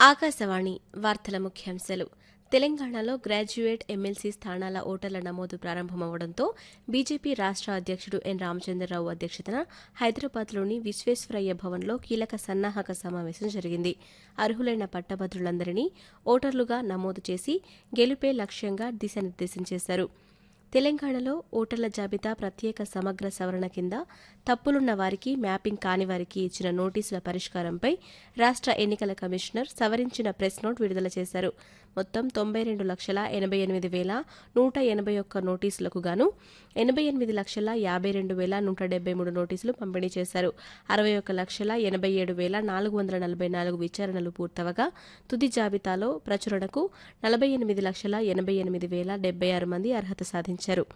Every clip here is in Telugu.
ఆకాశవాణి వార్తల ముఖ్యాంశాలు తెలంగాణలో గ్రాడ్యుయేట్ ఎమ్మెల్సీ స్థానాల ఓటర్ల నమోదు ప్రారంభమవడంతో బీజేపీ రాష్ట్ర అధ్యక్షుడు ఎన్ రామచంద్రరావు అధ్యక్షతన హైదరాబాద్లోని విశ్వేశ్వరయ్య భవన్లో కీలక సన్నాహక సమావేశం జరిగింది అర్హులైన పట్టభద్రులందరినీ ఓటర్లుగా నమోదు చేసి గెలుపే లక్ష్యంగా దిశానిర్దేశం చేశారు తెలంగాణలో ఓటర్ల జాబితా ప్రత్యేక సమగ్ర సవరణ కింద తప్పులున్న వారికి మ్యాపింగ్ కాని వారికి ఇచ్చిన నోటీసుల పరిష్కారంపై రాష్ట్ర ఎన్నికల కమిషనర్ సవరించిన ప్రెస్ నోట్ విడుదల చేశారు మొత్తం తొంభై రెండు లక్షల ఎనభై ఎనిమిది వేల నూట ఎనభై ఒక్క నోటీసులకు గాను ఎనభై ఎనిమిది లక్షల యాభై రెండు వేల నూట డెబ్బై మూడు నోటీసులు పంపిణీ చేశారు అరవై ఒక్క లక్షల ఎనభై ఏడు వేల నాలుగు వందల నలభై నాలుగు విచారణలు పూర్తవగా తుది జాబితాలో ప్రచురణకు నలభై ఎనిమిది లక్షల ఎనభై ఎనిమిది వేల డెబ్బై ఆరు మంది అర్హత సాధించారు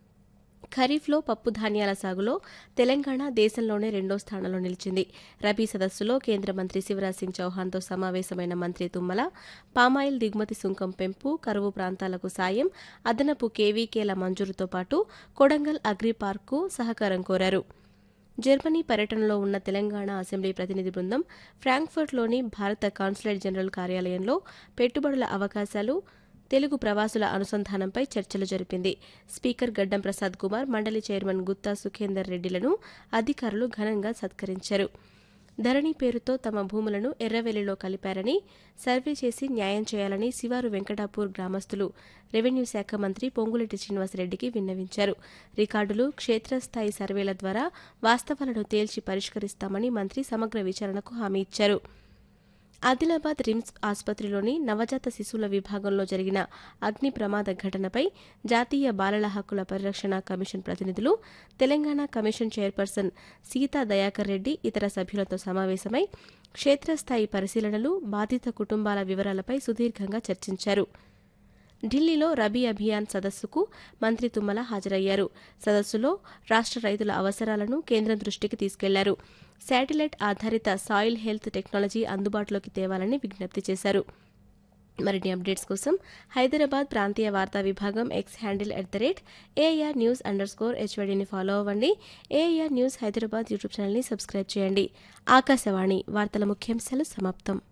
ఖరీఫ్లో పప్పు ధాన్యాల సాగులో తెలంగాణ దేశంలోనే రెండో స్థానంలో నిలిచింది రబీ సదస్సులో కేంద్ర మంత్రి శివరాజ్ సింగ్ చౌహాన్తో సమావేశమైన మంత్రి తుమ్మల పామాయిల్ దిగుమతి సుంకం పెంపు కరువు ప్రాంతాలకు సాయం అదనపు కేవీకేల మంజూరుతో పాటు కొడంగల్ అగ్రి పార్కు సహకారం కోరారు జర్మనీ పర్యటనలో ఉన్న తెలంగాణ అసెంబ్లీ ప్రతినిధి బృందం ఫ్రాంక్ఫర్ట్లోని భారత కాన్సులేట్ జనరల్ కార్యాలయంలో పెట్టుబడుల అవకాశాలు తెలుగు ప్రవాసుల అనుసంధానంపై చర్చలు జరిపింది స్పీకర్ గడ్డం ప్రసాద్ కుమార్ మండలి చైర్మన్ గుత్తా సుఖేందర్ రెడ్డిలను అధికారులు ఘనంగా సత్కరించారు ధరణి పేరుతో తమ భూములను ఎర్రవెల్లిలో కలిపారని సర్వే చేసి న్యాయం చేయాలని శివారు వెంకటాపూర్ గ్రామస్తులు రెవెన్యూ శాఖ మంత్రి పొంగులెట్టి శ్రీనివాసరెడ్డికి విన్నవించారు రికార్డులు క్షేత్రస్థాయి సర్వేల ద్వారా వాస్తవాలను తేల్చి పరిష్కరిస్తామని మంత్రి సమగ్ర విచారణకు హామీ ఇచ్చారు ఆదిలాబాద్ రిమ్స్ ఆసుపత్రిలోని నవజాత శిశువుల విభాగంలో జరిగిన అగ్ని ప్రమాద ఘటనపై జాతీయ బాలల హక్కుల పరిరక్షణ కమిషన్ ప్రతినిధులు తెలంగాణ కమిషన్ చైర్పర్సన్ సీతా దయాకర్ రెడ్డి ఇతర సభ్యులతో సమావేశమై క్షేత్రస్థాయి పరిశీలనలు బాధిత కుటుంబాల వివరాలపై సుదీర్ఘంగా చర్చించారు ఢిల్లీలో రబీ అభియాన్ సదస్సుకు మంత్రి తుమ్మల హాజరయ్యారు సదస్సులో రాష్ట్ర రైతుల అవసరాలను కేంద్రం దృష్టికి తీసుకెళ్లారు శాటిలైట్ ఆధారిత సాయిల్ హెల్త్ టెక్నాలజీ అందుబాటులోకి తేవాలని విజ్ఞప్తి చేశారు మరిన్ని అప్డేట్స్ కోసం హైదరాబాద్ ప్రాంతీయ వార్తా విభాగం X handle at the rate AIR news underscore హెచ్వైడీని ఫాలో అవ్వండి ఏఐఆర్ న్యూస్ హైదరాబాద్ యూట్యూబ్ ఛానల్ని సబ్స్క్రైబ్ చేయండి ఆకాశవాణి వార్తల ముఖ్యాంశాలు సమాప్తం